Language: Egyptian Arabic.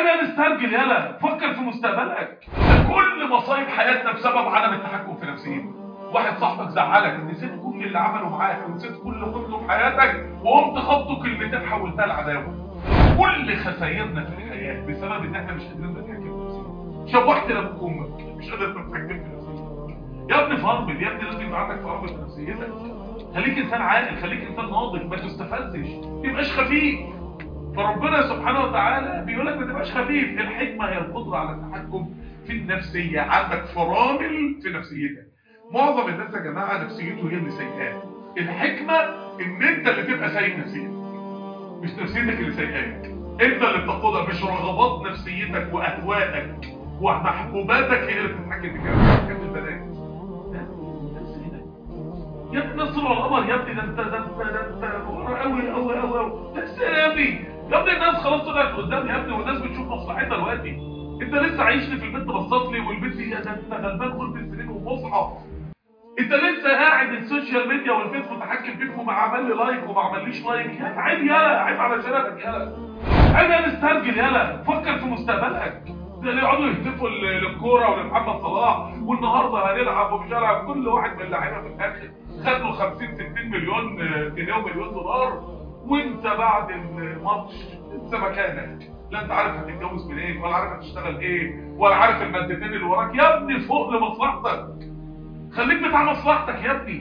انا نسترجل يلا فكر في مستقبلك ده كل مصايب حياتنا بسبب عدم التحكم في نفسيتنا واحد صاحبك زعلك نسيت كل اللي عمله معاك ونسيت كل اللي قلته في حياتك وقمت خبطه كلمتين حولتها لعداوه كل خسائرنا في الحياه بسبب ان احنا مش قادرين نتحكم في نفسينا شوحت لابوك وامك مش قادر تتحكم في نفسيتك يا ابني فرمل يا ابني لازم يبقى عندك فرمل في نفسيتك خليك انسان عاقل خليك انسان ناضج ما تستفزش ما تبقاش خفيف فربنا سبحانه وتعالى بيقول لك ما تبقاش خفيف الحكمه هي القدره على التحكم في النفسيه عندك فرامل في نفسيتك معظم الناس يا جماعه نفسيته هي اللي سيئاه الحكمه ان انت اللي تبقى سيء نفسيتك مش نفسيتك اللي سيئاك انت اللي بتقودها مش رغبات نفسيتك واهوائك ومحبوباتك هي اللي بتتحكم في كده بتحب البنات يا ابني نصر والقمر يا ابني ده انت ده انت ده انت ورا قوي قوي قوي قوي تفسير يا ابني يا ابني الناس خلاص طلعت قدام يا ابني والناس بتشوف مصلحتها دلوقتي انت لسه عايش لي في البيت بصت لي والبيت يا ده انت غلبان خلف السنين ومصحف انت لسه قاعد السوشيال ميديا والفيس متحكم فيك وما عمل لي لايك وما عمليش لايك يا عيب يالا عيب على شرفك يالا عيب يا نسترجل يالا فكر في مستقبلك ده اللي يقعدوا يهتفوا للكوره ولمحمد صلاح والنهارده هنلعب ومش هنلعب كل واحد من اللعيبه في الاخر خد له 50 60 مليون جنيه ومليون دولار وانت بعد الماتش انت مكانك لا انت عارف هتتجوز منين ولا عارف هتشتغل ايه ولا عارف المادتين اللي وراك يا ابني فوق لمصلحتك خليك بتاع مصلحتك يا ابني